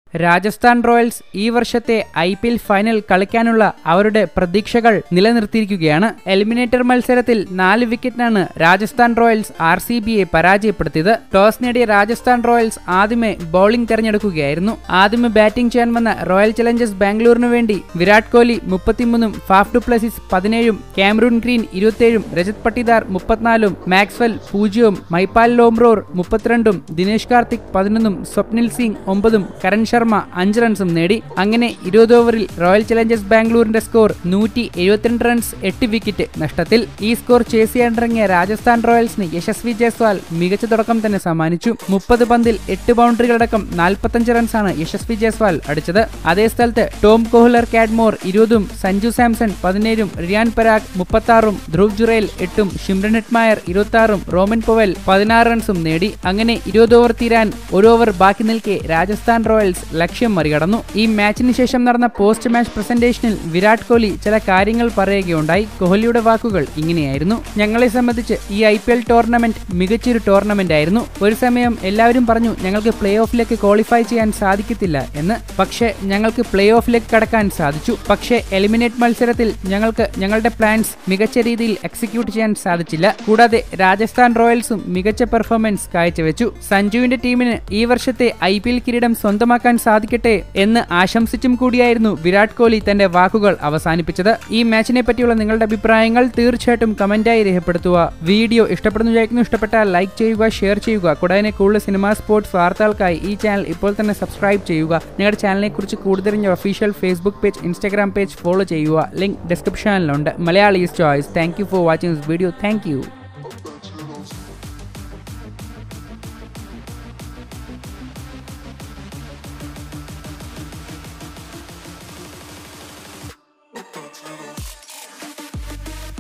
Rajasthan Royals ഈ വർഷത്തെ I P L final കളിക്കാനുള്ള അവരുടെ പ്രതീക്ഷകൾ നിലനിർത്തിയിരിക്കുകയാണ് എലിമിനേറ്റർ മത്സരത്തിൽ നാല് വിക്കറ്റിനാണ് രാജസ്ഥാൻ റോയൽസ് ആർ സി ബിയെ പരാജയപ്പെടുത്തിയത് ടോസ് നേടിയ രാജസ്ഥാൻ റോയൽസ് ആദ്യമേ ബൌളിംഗ് തെരഞ്ഞെടുക്കുകയായിരുന്നു ആദ്യമേ ബാറ്റിംഗ് ചെയ്യാൻ വന്ന റോയൽ ചലഞ്ചേഴ്സ് ബാംഗ്ലൂരിനു വേണ്ടി വിരാട് കോഹ്ലി മുപ്പത്തിമൂന്നും ഫാഫ് ഡുപ്ലസിസ് പതിനേഴും ക്യാമറൂൺ ഗ്രീൻ ഇരുപത്തിയേഴും രജത് പട്ടിദാർ മുപ്പത്തിനാലും മാക്സ്വെൽ പൂജ്യവും മൈപ്പാൽ ലോംറോർ മുപ്പത്തിരണ്ടും ദിനേശ് കാർത്തിക് പതിനൊന്നും സ്വപ്നിൽ സിംഗ് ഒമ്പതും കരൺ ശർമ്മ അഞ്ച് റൺസും നേടി അങ്ങനെ ഇരുപത് ഓവറിൽ റോയൽ ചലഞ്ചേഴ്സ് ബാംഗ്ലൂരിന്റെ സ്കോർ നൂറ്റി എഴുപത്തിരണ്ട് റൺസ് എട്ട് വിക്കറ്റ് നഷ്ടത്തിൽ ഈ സ്കോർ ചേസ് ചെയ്യാനിറങ്ങിയ രാജസ്ഥാൻ റോയൽസിന് യശസ്വി ജയ്സ്വാൾ മികച്ച തുടക്കം തന്നെ സമ്മാനിച്ചു മുപ്പത് പന്തിൽ എട്ട് ബൗണ്ടറികളടക്കം നാൽപ്പത്തഞ്ച് റൺസാണ് യശസ്വി ജയ്സ്വാൾ അടിച്ചത് അതേ സ്ഥലത്ത് ടോം കോഹ്ലർ കാഡ്മോർ ഇരുപതും സഞ്ജു സാംസൺ പതിനേഴും റിയാൻ പരാഗ് മുപ്പത്താറും ധ്രുവ് ജുറേൽ എട്ടും ഷിംറൻ ഹെറ്റ്മായർ ഇരുപത്താറും റോമൻ പൊവൽ പതിനാറ് റൺസും നേടി അങ്ങനെ ഇരുപത് ഓവർ തീരാൻ ഒരു ഓവർ ബാക്കി നിൽക്കെ രാജസ്ഥാൻ റോയൽസ് ലക്ഷ്യം മറികടന്നു ഈ മാച്ചിന് ശേഷം നടന്ന പോസ്റ്റ് മാച്ച് പ്രസന്റേഷനിൽ വിരാട് കോഹ്ലി ചില കാര്യങ്ങൾ പറയുകയുണ്ടായി കോഹ്ലിയുടെ വാക്കുകൾ ഇങ്ങനെയായിരുന്നു ഞങ്ങളെ സംബന്ധിച്ച് ഈ ഐ പി എൽ ടൂർണമെന്റ് മികച്ചൊരു ടൂർണമെന്റ് ആയിരുന്നു ഒരു സമയം എല്ലാവരും പറഞ്ഞു ഞങ്ങൾക്ക് പ്ലേ ഓഫിലേക്ക് ക്വാളിഫൈ ചെയ്യാൻ സാധിക്കത്തില്ല എന്ന് പക്ഷേ ഞങ്ങൾക്ക് പ്ലേ ഓഫിലേക്ക് കടക്കാൻ സാധിച്ചു പക്ഷേ എലിമിനേറ്റ് മത്സരത്തിൽ ഞങ്ങൾക്ക് ഞങ്ങളുടെ പ്ലാൻസ് മികച്ച രീതിയിൽ എക്സിക്യൂട്ട് ചെയ്യാൻ സാധിച്ചില്ല കൂടാതെ രാജസ്ഥാൻ റോയൽസും മികച്ച പെർഫോമൻസ് കാഴ്ചവെച്ചു സഞ്ജുവിന്റെ ടീമിന് ഈ വർഷത്തെ ഐ പി എൽ കിരീടം സ്വന്തമാക്കാൻ സാധിക്കട്ടെ എന്ന് ആശംസിച്ചും കൂടിയായിരുന്നു വിരാട് കോഹ്ലി തന്റെ വാക്കുകൾ അവസാനിപ്പിച്ചത് ഈ മാച്ചിനെ പറ്റിയുള്ള നിങ്ങളുടെ അഭിപ്രായങ്ങൾ തീർച്ചയായിട്ടും കമന്റായി രേഖപ്പെടുത്തുക വീഡിയോ ഇഷ്ടപ്പെടുന്നു വിചാരിക്കുന്നു ഇഷ്ടപ്പെട്ടാൽ ലൈക്ക് ചെയ്യുക ഷെയർ ചെയ്യുക കൂടാതെ കൂടുതൽ സിനിമ സ്പോർട്സ് വാർത്തകൾക്കായി ഈ ചാനൽ ഇപ്പോൾ തന്നെ സബ്സ്ക്രൈബ് ചെയ്യുക നിങ്ങളുടെ ചാനലിനെ കുറിച്ച് കൂടുതൽ official Facebook page Instagram page follow ചെയ്യുക ലിങ്ക് ഡിസ്ക്രിപ്ഷനിലുണ്ട് Malayalees choice thank you for watching this video thank U